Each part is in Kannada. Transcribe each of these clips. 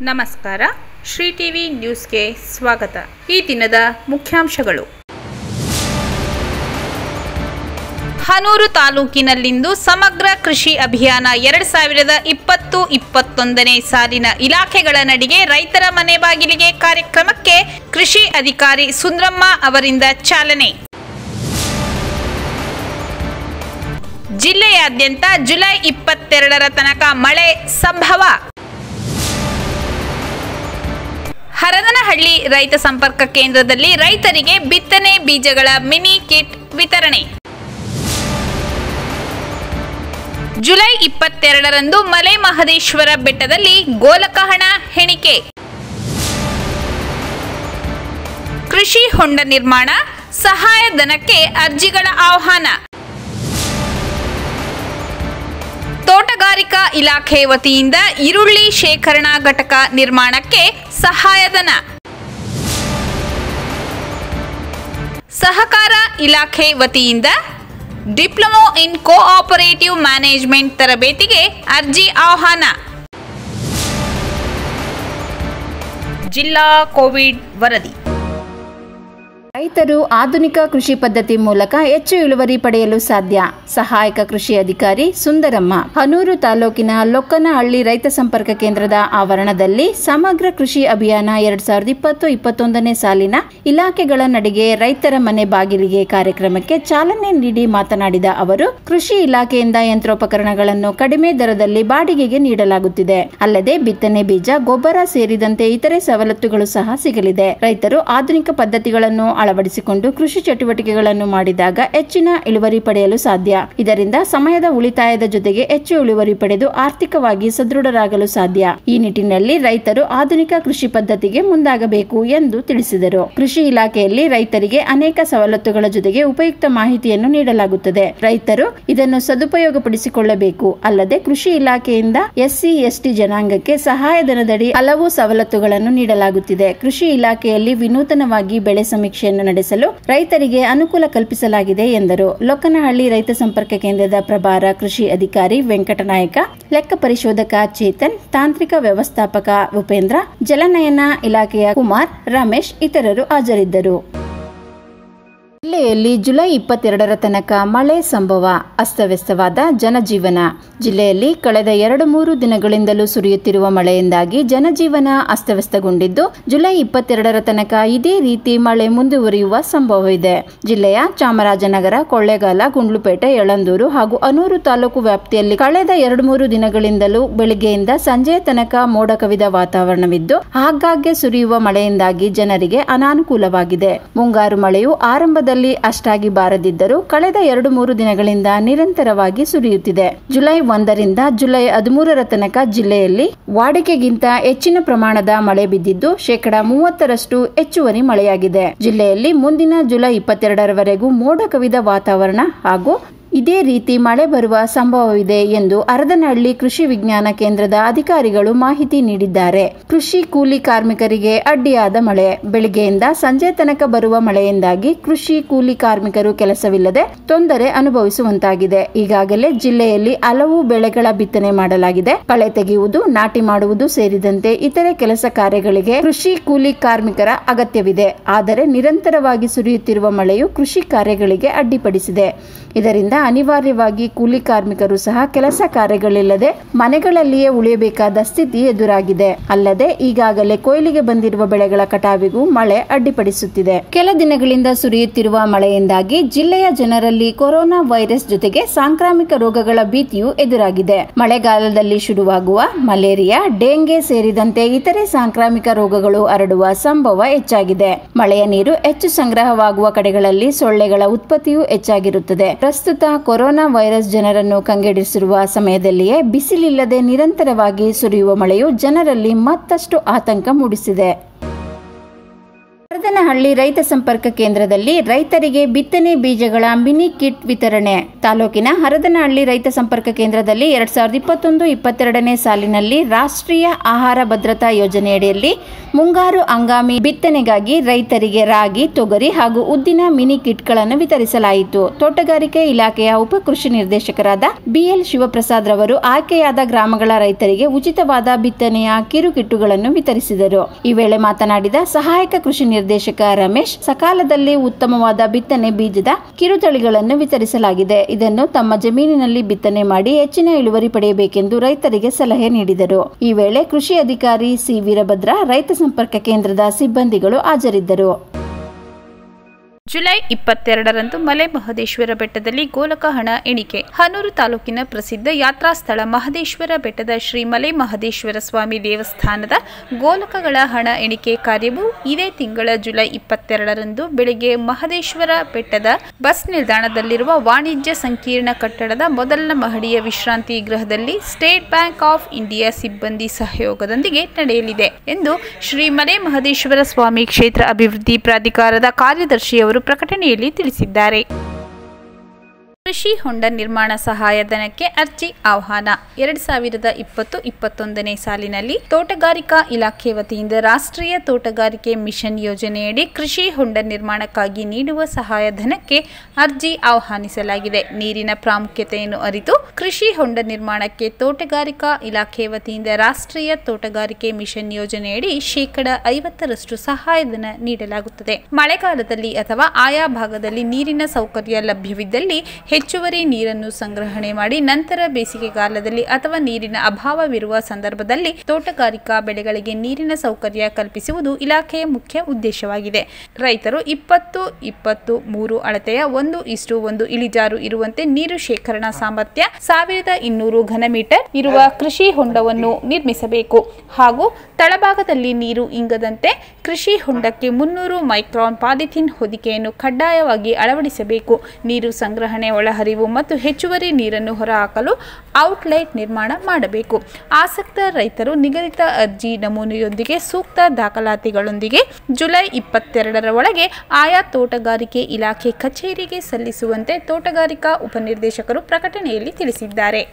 ನಮಸ್ಕಾರ ಶ್ರೀ ಟಿವಿ ನ್ಯೂಸ್ಗೆ ಸ್ವಾಗತ ಈ ದಿನದ ಮುಖ್ಯಾಂಶಗಳು ಹನೂರು ತಾಲೂಕಿನಲ್ಲಿಂದು ಸಮಗ್ರ ಕೃಷಿ ಅಭಿಯಾನ ಎರಡು ಸಾವಿರದ ಇಪ್ಪತ್ತು ಇಪ್ಪತ್ತೊಂದನೇ ಸಾಲಿನ ಇಲಾಖೆಗಳ ನಡಿಗೆ ರೈತರ ಮನೆ ಬಾಗಿಲಿಗೆ ಕಾರ್ಯಕ್ರಮಕ್ಕೆ ಕೃಷಿ ಅಧಿಕಾರಿ ಸುಂದ್ರಮ್ಮ ಅವರಿಂದ ಚಾಲನೆ ಜಿಲ್ಲೆಯಾದ್ಯಂತ ಜುಲೈ ಇಪ್ಪತ್ತೆರಡರ ತನಕ ಮಳೆ ಸಂಭವ ಹರದನಹಳ್ಳಿ ರೈತ ಸಂಪರ್ಕ ಕೇಂದ್ರದಲ್ಲಿ ರೈತರಿಗೆ ಬಿತ್ತನೆ ಬೀಜಗಳ ಮಿನಿ ಕಿಟ್ ವಿತರಣೆ ಜುಲೈ ಇಪ್ಪತ್ತೆರಡರಂದು ಮಲೆ ಮಹದೇಶ್ವರ ಬೆಟ್ಟದಲ್ಲಿ ಗೋಲಕಹಣ ಹೆಣಿಕೆ ಕೃಷಿ ಹೊಂಡ ನಿರ್ಮಾಣ ಸಹಾಯಧನಕ್ಕೆ ಅರ್ಜಿಗಳ ಆಹ್ವಾನ ತೋಟಗಾರಿಕಾ ಇಲಾಖೆ ವತಿಯಿಂದ ಈರುಳ್ಳಿ ಶೇಖರಣಾ ಘಟಕ ನಿರ್ಮಾಣಕ್ಕೆ ಸಹಾಯಧನ ಸಹಕಾರ ಇಲಾಖೆ ವತಿಯಿಂದ ಡಿಪ್ಲೊಮೊ ಇನ್ ಕೋಆಪರೇಟಿವ್ ಮ್ಯಾನೇಜ್ಮೆಂಟ್ ತರಬೇತಿಗೆ ಅರ್ಜಿ ಆಹ್ವಾನ ಜಿಲ್ಲಾ ಕೋವಿಡ್ ವರದಿ ರೈತರು ಆಧುನಿಕ ಕೃಷಿ ಪದ್ಧತಿ ಮೂಲಕ ಹೆಚ್ಚು ಇಳುವರಿ ಪಡೆಯಲು ಸಾಧ್ಯ ಸಹಾಯಕ ಕೃಷಿ ಅಧಿಕಾರಿ ಸುಂದರಮ್ಮ ಹನೂರು ತಾಲೂಕಿನ ಲೊಕ್ಕನಹಳ್ಳಿ ರೈತ ಸಂಪರ್ಕ ಕೇಂದ್ರದ ಆವರಣದಲ್ಲಿ ಸಮಗ್ರ ಕೃಷಿ ಅಭಿಯಾನ ಎರಡ್ ಸಾವಿರದ ಇಪ್ಪತ್ತು ಇಪ್ಪತ್ತೊಂದನೇ ಸಾಲಿನ ಇಲಾಖೆಗಳ ನಡಿಗೆ ರೈತರ ಮನೆ ಬಾಗಿಲಿಗೆ ಕಾರ್ಯಕ್ರಮಕ್ಕೆ ಚಾಲನೆ ನೀಡಿ ಮಾತನಾಡಿದ ಅವರು ಕೃಷಿ ಇಲಾಖೆಯಿಂದ ಯಂತ್ರೋಪಕರಣಗಳನ್ನು ಕಡಿಮೆ ದರದಲ್ಲಿ ಬಾಡಿಗೆಗೆ ನೀಡಲಾಗುತ್ತಿದೆ ಅಲ್ಲದೆ ಬಿತ್ತನೆ ಬೀಜ ಗೊಬ್ಬರ ಸೇರಿದಂತೆ ಇತರೆ ಸವಲತ್ತುಗಳು ಸಹ ಸಿಗಲಿದೆ ರೈತರು ಆಧುನಿಕ ಪದ್ಧತಿಗಳನ್ನು ಅಳವಡಿಸಿಕೊಂಡು ಕೃಷಿ ಚಟುವಟಿಕೆಗಳನ್ನು ಮಾಡಿದಾಗ ಹೆಚ್ಚಿನ ಇಳುವರಿ ಪಡೆಯಲು ಸಾಧ್ಯ ಇದರಿಂದ ಸಮಯದ ಉಳಿತಾಯದ ಜೊತೆಗೆ ಹೆಚ್ಚು ಇಳುವರಿ ಪಡೆದು ಆರ್ಥಿಕವಾಗಿ ಸದೃಢರಾಗಲು ಸಾಧ್ಯ ಈ ನಿಟ್ಟಿನಲ್ಲಿ ರೈತರು ಆಧುನಿಕ ಕೃಷಿ ಪದ್ಧತಿಗೆ ಮುಂದಾಗಬೇಕು ಎಂದು ತಿಳಿಸಿದರು ಕೃಷಿ ಇಲಾಖೆಯಲ್ಲಿ ರೈತರಿಗೆ ಅನೇಕ ಸವಲತ್ತುಗಳ ಜೊತೆಗೆ ಉಪಯುಕ್ತ ಮಾಹಿತಿಯನ್ನು ನೀಡಲಾಗುತ್ತದೆ ರೈತರು ಇದನ್ನು ಸದುಪಯೋಗಪಡಿಸಿಕೊಳ್ಳಬೇಕು ಅಲ್ಲದೆ ಕೃಷಿ ಇಲಾಖೆಯಿಂದ ಎಸ್ಸಿ ಎಸ್ಟಿ ಜನಾಂಗಕ್ಕೆ ಸಹಾಯಧನದಡಿ ಹಲವು ಸವಲತ್ತುಗಳನ್ನು ನೀಡಲಾಗುತ್ತಿದೆ ಕೃಷಿ ಇಲಾಖೆಯಲ್ಲಿ ವಿನೂತನವಾಗಿ ಬೆಳೆ ಸಮೀಕ್ಷೆಯನ್ನು ನಡೆಸಲು ರೈತರಿಗೆ ಅನುಕೂಲ ಕಲ್ಪಿಸಲಾಗಿದೆ ಎಂದರು ಲೊಕ್ಕನಹಳ್ಳಿ ರೈತ ಸಂಪರ್ಕ ಕೇಂದ್ರದ ಪ್ರಭಾರ ಕೃಷಿ ಅಧಿಕಾರಿ ವೆಂಕಟನಾಯಕ ಲೆಕ್ಕ ಪರಿಶೋಧಕ ಚೇತನ್ ತಾಂತ್ರಿಕ ವ್ಯವಸ್ಥಾಪಕ ಉಪೇಂದ್ರ ಜಲನಯನ ಇಲಾಖೆಯ ಕುಮಾರ್ ರಮೇಶ್ ಇತರರು ಹಾಜರಿದ್ದರು ಜಿಲ್ಲೆಯಲ್ಲಿ ಜುಲೈ ಇಪ್ಪತ್ತೆರಡರ ತನಕ ಮಳೆ ಸಂಭವ ಅಸ್ತವ್ಯಸ್ತವಾದ ಜನಜೀವನ ಜಿಲ್ಲೆಯಲ್ಲಿ ಕಳೆದ ಎರಡು ಮೂರು ದಿನಗಳಿಂದಲೂ ಸುರಿಯುತ್ತಿರುವ ಮಳೆಯಿಂದಾಗಿ ಜನಜೀವನ ಅಸ್ತವ್ಯಸ್ತಗೊಂಡಿದ್ದು ಜುಲೈ ಇಪ್ಪತ್ತೆರಡರ ತನಕ ಇದೇ ರೀತಿ ಮಳೆ ಮುಂದುವರಿಯುವ ಸಂಭವವಿದೆ ಜಿಲ್ಲೆಯ ಚಾಮರಾಜನಗರ ಕೊಳ್ಳೇಗಾಲ ಗುಂಡ್ಲುಪೇಟೆ ಯಳಂದೂರು ಹಾಗೂ ಅನೂರು ತಾಲೂಕು ವ್ಯಾಪ್ತಿಯಲ್ಲಿ ಕಳೆದ ಎರಡು ಮೂರು ದಿನಗಳಿಂದಲೂ ಬೆಳಿಗ್ಗೆಯಿಂದ ಸಂಜೆಯ ತನಕ ಮೋಡ ಕವಿದ ವಾತಾವರಣವಿದ್ದು ಆಗಾಗ್ಗೆ ಸುರಿಯುವ ಮಳೆಯಿಂದಾಗಿ ಜನರಿಗೆ ಅನಾನುಕೂಲವಾಗಿದೆ ಮುಂಗಾರು ಮಳೆಯು ಆರಂಭದಲ್ಲಿ ಅಷ್ಟಾಗಿ ಬಾರದಿದ್ದರೂ ಕಳೆದ ಎರಡು ಮೂರು ದಿನಗಳಿಂದ ನಿರಂತರವಾಗಿ ಸುರಿಯುತ್ತಿದೆ ಜುಲೈ ಒಂದರಿಂದ ಜುಲೈ ಹದಿಮೂರರ ತನಕ ಜಿಲ್ಲೆಯಲ್ಲಿ ವಾಡಿಕೆಗಿಂತ ಹೆಚ್ಚಿನ ಪ್ರಮಾಣದ ಮಳೆ ಬಿದ್ದಿದ್ದು ಶೇಕಡಾ ಮೂವತ್ತರಷ್ಟು ಹೆಚ್ಚುವರಿ ಮಳೆಯಾಗಿದೆ ಜಿಲ್ಲೆಯಲ್ಲಿ ಮುಂದಿನ ಜುಲೈ ಇಪ್ಪತ್ತೆರಡರವರೆಗೂ ಮೋಡ ಕವಿದ ವಾತಾವರಣ ಹಾಗೂ ಇದೇ ರೀತಿ ಮಳೆ ಬರುವ ಸಂಭವವಿದೆ ಎಂದು ಅರದನಹಳ್ಳಿ ಕೃಷಿ ವಿಜ್ಞಾನ ಕೇಂದ್ರದ ಅಧಿಕಾರಿಗಳು ಮಾಹಿತಿ ನೀಡಿದ್ದಾರೆ ಕೃಷಿ ಕೂಲಿ ಕಾರ್ಮಿಕರಿಗೆ ಅಡ್ಡಿಯಾದ ಮಳೆ ಬೆಳಿಗ್ಗೆಯಿಂದ ಸಂಜೆ ತನಕ ಬರುವ ಮಳೆಯಿಂದಾಗಿ ಕೃಷಿ ಕೂಲಿ ಕಾರ್ಮಿಕರು ಕೆಲಸವಿಲ್ಲದೆ ತೊಂದರೆ ಅನುಭವಿಸುವಂತಾಗಿದೆ ಈಗಾಗಲೇ ಜಿಲ್ಲೆಯಲ್ಲಿ ಹಲವು ಬೆಳೆಗಳ ಬಿತ್ತನೆ ಮಾಡಲಾಗಿದೆ ಕಳೆ ತೆಗೆಯುವುದು ನಾಟಿ ಮಾಡುವುದು ಸೇರಿದಂತೆ ಇತರೆ ಕೆಲಸ ಕಾರ್ಯಗಳಿಗೆ ಕೃಷಿ ಕೂಲಿ ಕಾರ್ಮಿಕರ ಅಗತ್ಯವಿದೆ ಆದರೆ ನಿರಂತರವಾಗಿ ಸುರಿಯುತ್ತಿರುವ ಮಳೆಯು ಕೃಷಿ ಕಾರ್ಯಗಳಿಗೆ ಅಡ್ಡಿಪಡಿಸಿದೆ ಇದರಿಂದ ಅನಿವಾರ್ಯವಾಗಿ ಕೂಲಿ ಕಾರ್ಮಿಕರು ಸಹ ಕೆಲಸ ಕಾರ್ಯಗಳಿಲ್ಲದೆ ಮನೆಗಳಲ್ಲಿಯೇ ಉಳಿಯಬೇಕಾದ ಸ್ಥಿತಿ ಎದುರಾಗಿದೆ ಅಲ್ಲದೆ ಈಗಾಗಲೇ ಕೊಯ್ಲಿಗೆ ಬಂದಿರುವ ಬೆಳೆಗಳ ಕಟಾವಿಗೂ ಮಳೆ ಅಡ್ಡಿಪಡಿಸುತ್ತಿದೆ ಕೆಲ ದಿನಗಳಿಂದ ಸುರಿಯುತ್ತಿರುವ ಮಳೆಯಿಂದಾಗಿ ಜಿಲ್ಲೆಯ ಜನರಲ್ಲಿ ಕೊರೋನಾ ವೈರಸ್ ಜೊತೆಗೆ ಸಾಂಕ್ರಾಮಿಕ ರೋಗಗಳ ಭೀತಿಯು ಎದುರಾಗಿದೆ ಮಳೆಗಾಲದಲ್ಲಿ ಶುರುವಾಗುವ ಮಲೇರಿಯಾ ಡೆಂಗೆ ಸೇರಿದಂತೆ ಇತರೆ ಸಾಂಕ್ರಾಮಿಕ ರೋಗಗಳು ಹರಡುವ ಸಂಭವ ಹೆಚ್ಚಾಗಿದೆ ಮಳೆಯ ನೀರು ಹೆಚ್ಚು ಸಂಗ್ರಹವಾಗುವ ಕಡೆಗಳಲ್ಲಿ ಸೊಳ್ಳೆಗಳ ಉತ್ಪತ್ತಿಯೂ ಹೆಚ್ಚಾಗಿರುತ್ತದೆ ಪ್ರಸ್ತುತ ಕೊರೋನಾ ವೈರಸ್ ಜನರನ್ನು ಕಂಗೆಡಿಸಿರುವ ಸಮಯದಲ್ಲಿಯೇ ಬಿಸಿಲಿಲ್ಲದೆ ನಿರಂತರವಾಗಿ ಸುರಿಯುವ ಮಳೆಯು ಜನರಲ್ಲಿ ಮತ್ತಷ್ಟು ಆತಂಕ ಮೂಡಿಸಿದೆ ಹರದನಹಳ್ಳಿ ರೈತ ಸಂಪರ್ಕ ಕೇಂದ್ರದಲ್ಲಿ ರೈತರಿಗೆ ಬಿತ್ತನೆ ಬೀಜಗಳ ಮಿನಿ ಕಿಟ್ ವಿತರಣೆ ತಾಲೂಕಿನ ಹರದನಹಳ್ಳಿ ರೈತ ಸಂಪರ್ಕ ಕೇಂದ್ರದಲ್ಲಿ ಎರಡ್ ಸಾವಿರದ ಇಪ್ಪತ್ತೊಂದು ಇಪ್ಪತ್ತೆರಡನೇ ಸಾಲಿನಲ್ಲಿ ರಾಷ್ಟ್ರೀಯ ಆಹಾರ ಭದ್ರತಾ ಯೋಜನೆಯಡಿಯಲ್ಲಿ ಮುಂಗಾರು ಹಂಗಾಮಿ ಬಿತ್ತನೆಗಾಗಿ ರೈತರಿಗೆ ರಾಗಿ ತೊಗರಿ ಹಾಗೂ ಉದ್ದಿನ ಮಿನಿ ಕಿಟ್ಗಳನ್ನು ವಿತರಿಸಲಾಯಿತು ತೋಟಗಾರಿಕೆ ಇಲಾಖೆಯ ಉಪ ಕೃಷಿ ನಿರ್ದೇಶಕರಾದ ಬಿಎಲ್ ಶಿವಪ್ರಸಾದ್ ರವರು ಆಯ್ಕೆಯಾದ ಗ್ರಾಮಗಳ ರೈತರಿಗೆ ಉಚಿತವಾದ ಬಿತ್ತನೆಯ ಕಿರುಕಿಟ್ಟುಗಳನ್ನು ವಿತರಿಸಿದರು ಈ ವೇಳೆ ಮಾತನಾಡಿದ ಸಹಾಯಕ ಕೃಷಿ ನಿರ್ದೇಶಕ ರಮೇಶ್ ಸಕಾಲದಲ್ಲಿ ಉತ್ತಮವಾದ ಬಿತ್ತನೆ ಬೀಜದ ಕಿರುತಳಿಗಳನ್ನು ವಿತರಿಸಲಾಗಿದೆ ಇದನ್ನು ತಮ್ಮ ಜಮೀನಿನಲ್ಲಿ ಬಿತ್ತನೆ ಮಾಡಿ ಹೆಚ್ಚಿನ ಇಳುವರಿ ಪಡೆಯಬೇಕೆಂದು ರೈತರಿಗೆ ಸಲಹೆ ನೀಡಿದರು ಈ ವೇಳೆ ಕೃಷಿ ಅಧಿಕಾರಿ ಸಿ ವೀರಭದ್ರ ರೈತ ಸಂಪರ್ಕ ಕೇಂದ್ರದ ಸಿಬ್ಬಂದಿಗಳು ಹಾಜರಿದ್ದರು ಜುಲೈ ಇಪ್ಪತ್ತೆರಡರಂದು ಮಲೆ ಮಹದೇಶ್ವರ ಬೆಟ್ಟದಲ್ಲಿ ಗೋಲಕ ಹಣ ಎಣಿಕೆ ಹನೂರು ತಾಲೂಕಿನ ಪ್ರಸಿದ್ಧ ಯಾತ್ರಾ ಸ್ಥಳ ಮಹದೇಶ್ವರ ಬೆಟ್ಟದ ಶ್ರೀ ಮಲೆ ಮಹದೇಶ್ವರ ಸ್ವಾಮಿ ದೇವಸ್ಥಾನದ ಗೋಲಕಗಳ ಹಣ ಎಣಿಕೆ ಕಾರ್ಯವು ಇದೇ ತಿಂಗಳ ಜುಲೈ ಇಪ್ಪತ್ತೆರಡರಂದು ಬೆಳಗ್ಗೆ ಮಹದೇಶ್ವರ ಬೆಟ್ಟದ ಬಸ್ ನಿಲ್ದಾಣದಲ್ಲಿರುವ ವಾಣಿಜ್ಯ ಸಂಕೀರ್ಣ ಕಟ್ಟಡದ ಮೊದಲ ಮಹಡಿಯ ವಿಶ್ರಾಂತಿ ಗೃಹದಲ್ಲಿ ಸ್ಟೇಟ್ ಬ್ಯಾಂಕ್ ಆಫ್ ಇಂಡಿಯಾ ಸಿಬ್ಬಂದಿ ಸಹಯೋಗದೊಂದಿಗೆ ನಡೆಯಲಿದೆ ಎಂದು ಶ್ರೀ ಮಲೆ ಮಹದೇಶ್ವರ ಸ್ವಾಮಿ ಕ್ಷೇತ್ರ ಅಭಿವೃದ್ಧಿ ಪ್ರಾಧಿಕಾರದ ಕಾರ್ಯದರ್ಶಿಯವರು ಪ್ರಕಟಣೆಯಲ್ಲಿ ತಿಳಿಸಿದ್ದಾರೆ ಕೃಷಿ ಹೊಂಡ ನಿರ್ಮಾಣ ಸಹಾಯಧನಕ್ಕೆ ಅರ್ಜಿ ಆಹ್ವಾನ ಎರಡ್ ಸಾವಿರದ ಇಪ್ಪತ್ತು ಇಪ್ಪತ್ತೊಂದನೇ ಸಾಲಿನಲ್ಲಿ ತೋಟಗಾರಿಕಾ ಇಲಾಖೆ ವತಿಯಿಂದ ರಾಷ್ಟ್ರೀಯ ತೋಟಗಾರಿಕೆ ಮಿಷನ್ ಯೋಜನೆಯಡಿ ಕೃಷಿ ಹೊಂಡ ನಿರ್ಮಾಣಕ್ಕಾಗಿ ನೀಡುವ ಸಹಾಯಧನಕ್ಕೆ ಅರ್ಜಿ ಆಹ್ವಾನಿಸಲಾಗಿದೆ ನೀರಿನ ಪ್ರಾಮುಖ್ಯತೆಯನ್ನು ಅರಿತು ಕೃಷಿ ಹೊಂಡ ನಿರ್ಮಾಣಕ್ಕೆ ತೋಟಗಾರಿಕಾ ಇಲಾಖೆ ವತಿಯಿಂದ ರಾಷ್ಟ್ರೀಯ ತೋಟಗಾರಿಕೆ ಮಿಷನ್ ಯೋಜನೆಯಡಿ ಶೇಕಡ ಐವತ್ತರಷ್ಟು ಸಹಾಯಧನ ನೀಡಲಾಗುತ್ತದೆ ಮಳೆಗಾಲದಲ್ಲಿ ಅಥವಾ ಆಯಾ ಭಾಗದಲ್ಲಿ ನೀರಿನ ಸೌಕರ್ಯ ಲಭ್ಯವಿದ್ದಲ್ಲಿ ಹೆಚ್ಚುವರಿ ನೀರನ್ನು ಸಂಗ್ರಹಣೆ ಮಾಡಿ ನಂತರ ಬೇಸಿಗೆಗಾಲದಲ್ಲಿ ಅಥವಾ ನೀರಿನ ಅಭಾವವಿರುವ ಸಂದರ್ಭದಲ್ಲಿ ತೋಟಗಾರಿಕಾ ಬೆಳೆಗಳಿಗೆ ನೀರಿನ ಸೌಕರ್ಯ ಕಲ್ಪಿಸುವುದು ಇಲಾಖೆಯ ಮುಖ್ಯ ಉದ್ದೇಶವಾಗಿದೆ ರೈತರು ಇಪ್ಪತ್ತು ಇಪ್ಪತ್ತು ಮೂರು ಅಳತೆಯ ಒಂದು ಇಷ್ಟು ಒಂದು ಇಳಿಜಾರು ಇರುವಂತೆ ನೀರು ಶೇಖರಣಾ ಸಾಮರ್ಥ್ಯ ಸಾವಿರದ ಇನ್ನೂರು ಘನಮೀಟರ್ ಇರುವ ಕೃಷಿ ಹೊಂಡವನ್ನು ನಿರ್ಮಿಸಬೇಕು ಹಾಗೂ ತಳಭಾಗದಲ್ಲಿ ನೀರು ಇಂಗದಂತೆ ಕೃಷಿ ಹೊಂಡಕ್ಕೆ ಮುನ್ನೂರು ಮೈಕ್ರಾನ್ ಪಾಲಿಥಿನ್ ಹೊದಿಕೆಯನ್ನು ಕಡ್ಡಾಯವಾಗಿ ಅಳವಡಿಸಬೇಕು ನೀರು ಸಂಗ್ರಹಣೆ ಒಳಹರಿವು ಮತ್ತು ಹೆಚ್ಚುವರಿ ನೀರನ್ನು ಹೊರಹಾಕಲು ಔಟ್ಲೆಟ್ ನಿರ್ಮಾಣ ಮಾಡಬೇಕು ಆಸಕ್ತ ರೈತರು ನಿಗದಿತ ಅರ್ಜಿ ನಮೂನೆಯೊಂದಿಗೆ ಸೂಕ್ತ ದಾಖಲಾತಿಗಳೊಂದಿಗೆ ಜುಲೈ ಇಪ್ಪತ್ತೆರಡರ ಒಳಗೆ ಆಯಾ ತೋಟಗಾರಿಕೆ ಇಲಾಖೆ ಕಚೇರಿಗೆ ಸಲ್ಲಿಸುವಂತೆ ತೋಟಗಾರಿಕಾ ಉಪನಿರ್ದೇಶಕರು ಪ್ರಕಟಣೆಯಲ್ಲಿ ತಿಳಿಸಿದ್ದಾರೆ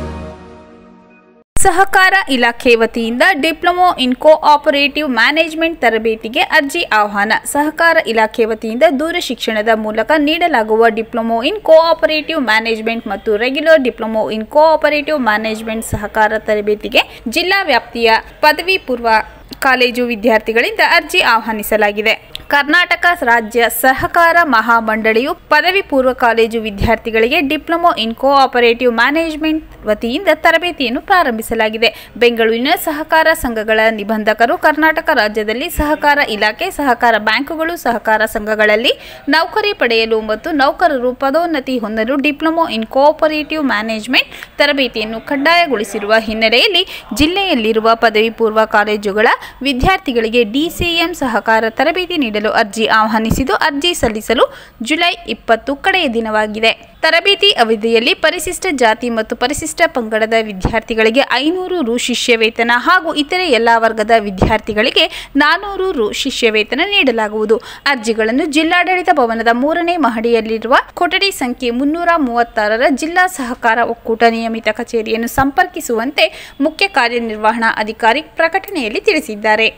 ಸಹಕಾರ ಇಲಾಖೆ ವತಿಯಿಂದ ಡಿಪ್ಲೊಮೊ ಇನ್ ಕೋಆಪರೇಟಿವ್ ಮ್ಯಾನೇಜ್ಮೆಂಟ್ ತರಬೇತಿಗೆ ಅರ್ಜಿ ಆಹ್ವಾನ ಸಹಕಾರ ಇಲಾಖೆ ವತಿಯಿಂದ ದೂರ ಶಿಕ್ಷಣದ ಮೂಲಕ ನೀಡಲಾಗುವ ಡಿಪ್ಲೊಮೊ ಇನ್ ಕೋಆಪರೇಟಿವ್ ಮ್ಯಾನೇಜ್ಮೆಂಟ್ ಮತ್ತು regular diploma in cooperative management ಸಹಕಾರ ತರಬೇತಿಗೆ ಜಿಲ್ಲಾ ವ್ಯಾಪ್ತಿಯ ಪದವಿ ಪೂರ್ವ ಕಾಲೇಜು ವಿದ್ಯಾರ್ಥಿಗಳಿಂದ ಅರ್ಜಿ ಆಹ್ವಾನಿಸಲಾಗಿದೆ ಕರ್ನಾಟಕ ರಾಜ್ಯ ಸಹಕಾರ ಮಹಾಮಂಡಳಿಯು ಪದವಿ ಪೂರ್ವ ಕಾಲೇಜು ವಿದ್ಯಾರ್ಥಿಗಳಿಗೆ ಡಿಪ್ಲೊಮೊ ಇನ್ ಕೋಆಪರೇಟಿವ್ ಮ್ಯಾನೇಜ್ಮೆಂಟ್ ವತಿಯಿಂದ ತರಬೇತಿಯನ್ನು ಪ್ರಾರಂಭಿಸಲಾಗಿದೆ ಬೆಂಗಳೂರಿನ ಸಹಕಾರ ಸಂಘಗಳ ನಿಬಂಧಕರು ಕರ್ನಾಟಕ ರಾಜ್ಯದಲ್ಲಿ ಸಹಕಾರ ಇಲಾಖೆ ಸಹಕಾರ ಬ್ಯಾಂಕುಗಳು ಸಹಕಾರ ಸಂಘಗಳಲ್ಲಿ ನೌಕರಿ ಪಡೆಯಲು ಮತ್ತು ನೌಕರರು ಪದೋನ್ನತಿ ಹೊಂದಲು ಡಿಪ್ಲೊಮೊ ಇನ್ ಕೋಆಪರೇಟಿವ್ ಮ್ಯಾನೇಜ್ಮೆಂಟ್ ತರಬೇತಿಯನ್ನು ಕಡ್ಡಾಯಗೊಳಿಸಿರುವ ಹಿನ್ನೆಲೆಯಲ್ಲಿ ಜಿಲ್ಲೆಯಲ್ಲಿರುವ ಪದವಿ ಪೂರ್ವ ಕಾಲೇಜುಗಳ ವಿದ್ಯಾರ್ಥಿಗಳಿಗೆ ಡಿಸಿಎಂ ಸಹಕಾರ ತರಬೇತಿ ನೀಡಲು ಅರ್ಜಿ ಆಹ್ವಾನಿಸಿದ್ದು ಅರ್ಜಿ ಸಲ್ಲಿಸಲು ಜುಲೈ ಇಪ್ಪತ್ತು ಕಡೆಯ ದಿನವಾಗಿದೆ ತರಬೇತಿ ಅವಧಿಯಲ್ಲಿ ಪರಿಶಿಷ್ಟ ಜಾತಿ ಮತ್ತು ಪರಿಶಿಷ್ಟ ಪಂಗಡದ ವಿದ್ಯಾರ್ಥಿಗಳಿಗೆ ಐನೂರು ರು ಶಿಷ್ಯ ವೇತನ ಹಾಗೂ ಇತರೆ ಎಲ್ಲ ವರ್ಗದ ವಿದ್ಯಾರ್ಥಿಗಳಿಗೆ ನಾನೂರು ರು ಶಿಷ್ಯ ವೇತನ ನೀಡಲಾಗುವುದು ಅರ್ಜಿಗಳನ್ನು ಜಿಲ್ಲಾಡಳಿತ ಭವನದ ಮೂರನೇ ಮಹಡಿಯಲ್ಲಿರುವ ಕೊಠಡಿ ಸಂಖ್ಯೆ ಮುನ್ನೂರ ಮೂವತ್ತಾರರ ಜಿಲ್ಲಾ ಸಹಕಾರ ಒಕ್ಕೂಟ ನಿಯಮಿತ ಕಚೇರಿಯನ್ನು ಸಂಪರ್ಕಿಸುವಂತೆ ಮುಖ್ಯ ಕಾರ್ಯನಿರ್ವಹಣಾ ಅಧಿಕಾರಿ ಪ್ರಕಟಣೆಯಲ್ಲಿ ತಿಳಿಸಿದ್ದಾರೆ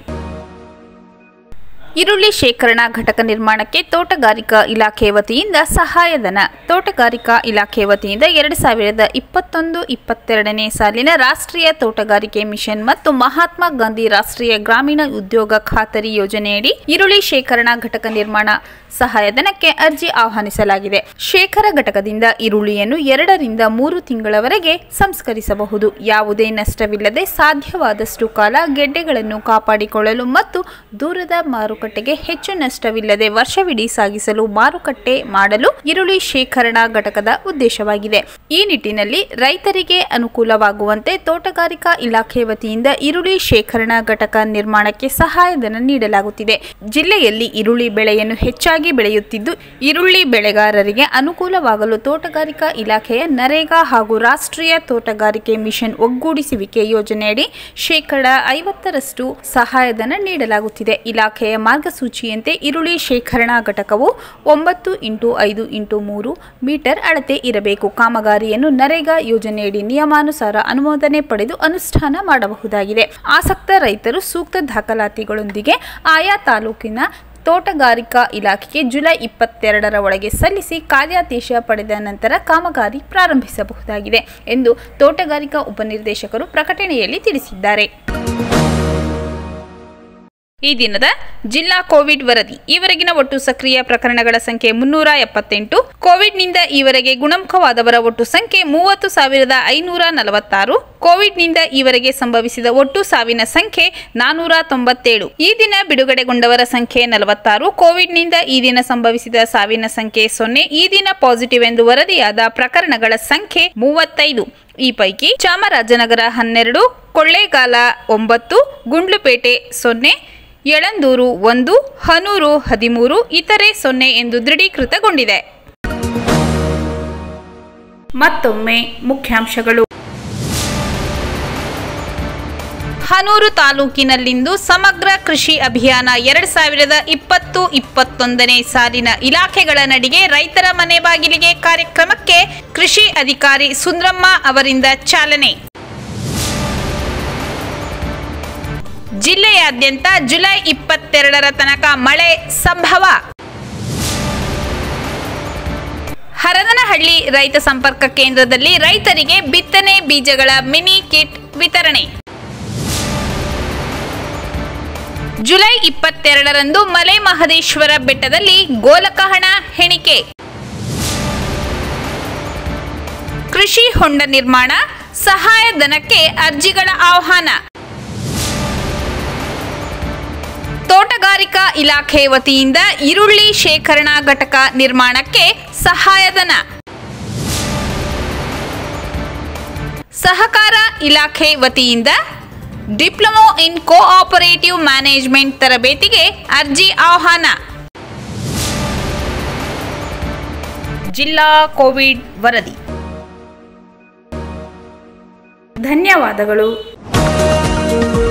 ಈರುಳ್ಳಿ ಶೇಖರಣಾ ಘಟಕ ನಿರ್ಮಾಣಕ್ಕೆ ತೋಟಗಾರಿಕಾ ಇಲಾಖೆ ವತಿಯಿಂದ ಸಹಾಯಧನ ತೋಟಗಾರಿಕಾ ಇಲಾಖೆ ವತಿಯಿಂದ ಎರಡು ಸಾವಿರದ ಇಪ್ಪತ್ತೊಂದು ಇಪ್ಪತ್ತೆರಡನೇ ಸಾಲಿನ ರಾಷ್ಟ್ರೀಯ ತೋಟಗಾರಿಕೆ ಮಿಷನ್ ಮತ್ತು ಮಹಾತ್ಮ ಗಾಂಧಿ ರಾಷ್ಟ್ರೀಯ ಗ್ರಾಮೀಣ ಉದ್ಯೋಗ ಖಾತರಿ ಯೋಜನೆಯಡಿ ಈರುಳ್ಳಿ ಶೇಖರಣಾ ಘಟಕ ನಿರ್ಮಾಣ ಸಹಾಯಧನಕ್ಕೆ ಅರ್ಜಿ ಆಹ್ವಾನಿಸಲಾಗಿದೆ ಶೇಖರ ಘಟಕದಿಂದ ಈರುಳ್ಳಿಯನ್ನು ಎರಡರಿಂದ ಮೂರು ತಿಂಗಳವರೆಗೆ ಸಂಸ್ಕರಿಸಬಹುದು ಯಾವುದೇ ನಷ್ಟವಿಲ್ಲದೆ ಸಾಧ್ಯವಾದಷ್ಟು ಕಾಲ ಗೆಡ್ಡೆಗಳನ್ನು ಕಾಪಾಡಿಕೊಳ್ಳಲು ಮತ್ತು ದೂರದ ಮಾರುಕಟ್ಟೆಗೆ ಹೆಚ್ಚು ನಷ್ಟವಿಲ್ಲದೆ ವರ್ಷವಿಡೀ ಸಾಗಿಸಲು ಮಾರುಕಟ್ಟೆ ಮಾಡಲು ಈರುಳ್ಳಿ ಶೇಖರಣಾ ಘಟಕದ ಉದ್ದೇಶವಾಗಿದೆ ಈ ನಿಟ್ಟಿನಲ್ಲಿ ರೈತರಿಗೆ ಅನುಕೂಲವಾಗುವಂತೆ ತೋಟಗಾರಿಕಾ ಇಲಾಖೆ ವತಿಯಿಂದ ಈರುಳ್ಳಿ ಶೇಖರಣಾ ಘಟಕ ನಿರ್ಮಾಣಕ್ಕೆ ಸಹಾಯಧನ ನೀಡಲಾಗುತ್ತಿದೆ ಜಿಲ್ಲೆಯಲ್ಲಿ ಈರುಳ್ಳಿ ಬೆಳೆಯನ್ನು ಹೆಚ್ಚಾಗಿ ಬೆಳೆಯುತ್ತಿದ್ದು ಈರುಳ್ಳಿ ಬೆಳೆಗಾರರಿಗೆ ಅನುಕೂಲವಾಗಲು ತೋಟಗಾರಿಕಾ ಇಲಾಖೆಯ ನರೇಗಾ ಹಾಗೂ ರಾಷ್ಟ್ರೀಯ ತೋಟಗಾರಿಕೆ ಮಿಷನ್ ಒಗ್ಗೂಡಿಸುವಿಕೆ ಯೋಜನೆಯಡಿ ಶೇಕಡ ಐವತ್ತರಷ್ಟು ಸಹಾಯಧನ ನೀಡಲಾಗುತ್ತಿದೆ ಇಲಾಖೆಯ ಮಾರ್ಗಸೂಚಿಯಂತೆ ಈರುಳ್ಳಿ ಶೇಖರಣಾ ಘಟಕವು ಒಂಬತ್ತು ಇಂಟು ಐದು ಇಂಟು ಮೂರು ಮೀಟರ್ ಅಳತೆ ಇರಬೇಕು ಕಾಮಗಾರಿಯನ್ನು ನರೇಗಾ ಯೋಜನೆಯಡಿ ನಿಯಮಾನುಸಾರ ಅನುಮೋದನೆ ಪಡೆದು ಅನುಷ್ಠಾನ ಮಾಡಬಹುದಾಗಿದೆ ಆಸಕ್ತ ರೈತರು ಸೂಕ್ತ ದಾಖಲಾತಿಗಳೊಂದಿಗೆ ಆಯಾ ತಾಲೂಕಿನ ತೋಟಗಾರಿಕಾ ಇಲಾಖೆಗೆ ಜುಲೈ ಇಪ್ಪತ್ತೆರಡರ ಒಳಗೆ ಸಲ್ಲಿಸಿ ಕಾರ್ಯಾದೇಶ ಪಡೆದ ನಂತರ ಕಾಮಗಾರಿ ಪ್ರಾರಂಭಿಸಬಹುದಾಗಿದೆ ಎಂದು ತೋಟಗಾರಿಕಾ ಉಪನಿರ್ದೇಶಕರು ಪ್ರಕಟಣೆಯಲ್ಲಿ ತಿಳಿಸಿದ್ದಾರೆ ಈ ದಿನದ ಜಿಲ್ಲಾ ಕೋವಿಡ್ ವರದಿ ಈವರೆಗಿನ ಒಟ್ಟು ಸಕ್ರಿಯ ಪ್ರಕರಣಗಳ ಸಂಖ್ಯೆ ಮುನ್ನೂರ ಎಪ್ಪತ್ತೆಂಟು ಕೋವಿಡ್ನಿಂದ ಈವರೆಗೆ ಗುಣಮುಖವಾದವರ ಒಟ್ಟು ಸಂಖ್ಯೆ ಮೂವತ್ತು ಸಾವಿರದ ಐನೂರ ನಲವತ್ತಾರು ಕೋವಿಡ್ನಿಂದ ಈವರೆಗೆ ಸಂಭವಿಸಿದ ಒಟ್ಟು ಸಾವಿನ ಸಂಖ್ಯೆ ನಾನೂರ ತೊಂಬತ್ತೇಳು ಈ ದಿನ ಬಿಡುಗಡೆಗೊಂಡವರ ಸಂಖ್ಯೆ ನಲವತ್ತಾರು ಕೋವಿಡ್ನಿಂದ ಈ ದಿನ ಸಂಭವಿಸಿದ ಸಾವಿನ ಸಂಖ್ಯೆ ಸೊನ್ನೆ ಈ ದಿನ ಪಾಸಿಟಿವ್ ಎಂದು ವರದಿಯಾದ ಪ್ರಕರಣಗಳ ಸಂಖ್ಯೆ ಮೂವತ್ತೈದು ಈ ಪೈಕಿ ಚಾಮರಾಜನಗರ ಹನ್ನೆರಡು ಕೊಳ್ಳೇಗಾಲ ಒಂಬತ್ತು ಗುಂಡ್ಲುಪೇಟೆ ಸೊನ್ನೆ ಯಳಂದೂರು ಒಂದು ಹನೂರು ಹದಿಮೂರು ಇತರೆ ಸೊನ್ನೆ ಎಂದು ದೃಢೀಕೃತಗೊಂಡಿದೆ ಮತ್ತೊಮ್ಮೆ ಮುಖ್ಯಾಂಶಗಳು ಹನೂರು ತಾಲೂಕಿನಲ್ಲಿಂದು ಸಮಗ್ರ ಕೃಷಿ ಅಭಿಯಾನ ಎರಡ್ ಸಾವಿರದ ಇಪ್ಪತ್ತು ಇಪ್ಪತ್ತೊಂದನೇ ಸಾಲಿನ ಇಲಾಖೆಗಳ ನಡಿಗೆ ರೈತರ ಮನೆ ಬಾಗಿಲಿಗೆ ಕಾರ್ಯಕ್ರಮಕ್ಕೆ ಕೃಷಿ ಅಧಿಕಾರಿ ಸುಂದ್ರಮ್ಮ ಅವರಿಂದ ಚಾಲನೆ ಜಿಲ್ಲೆಯಾದ್ಯಂತ ಜುಲೈ ಇಪ್ಪತ್ತೆರಡರ ತನಕ ಮಳೆ ಸಂಭವ ಹರದನಹಳ್ಳಿ ರೈತ ಸಂಪರ್ಕ ಕೇಂದ್ರದಲ್ಲಿ ರೈತರಿಗೆ ಬಿತ್ತನೆ ಬೀಜಗಳ ಮಿನಿ ಕಿಟ್ ವಿತರಣೆ ಜುಲೈ ಇಪ್ಪತ್ತೆರಡರಂದು ಮಲೆ ಮಹದೇಶ್ವರ ಬೆಟ್ಟದಲ್ಲಿ ಗೋಲಕಹಣ ಹೆಣಿಕೆ ಕೃಷಿ ಹೊಂಡ ನಿರ್ಮಾಣ ಸಹಾಯಧನಕ್ಕೆ ಅರ್ಜಿಗಳ ಆಹ್ವಾನ ತೋಟಗಾರಿಕಾ ಇಲಾಖೆ ವತಿಯಿಂದ ಈರುಳ್ಳಿ ಶೇಖರಣಾ ಘಟಕ ನಿರ್ಮಾಣಕ್ಕೆ ಸಹಾಯಧನ ಸಹಕಾರ ಇಲಾಖೆ ವತಿಯಿಂದ ಡಿಪ್ಲೊಮೊ ಇನ್ ಕೋಆಪರೇಟಿವ್ ಮ್ಯಾನೇಜ್ಮೆಂಟ್ ತರಬೇತಿಗೆ ಅರ್ಜಿ ಆಹ್ವಾನ ಜಿಲ್ಲಾ ಕೋವಿಡ್ ವರದಿ ಧನ್ಯವಾದಗಳು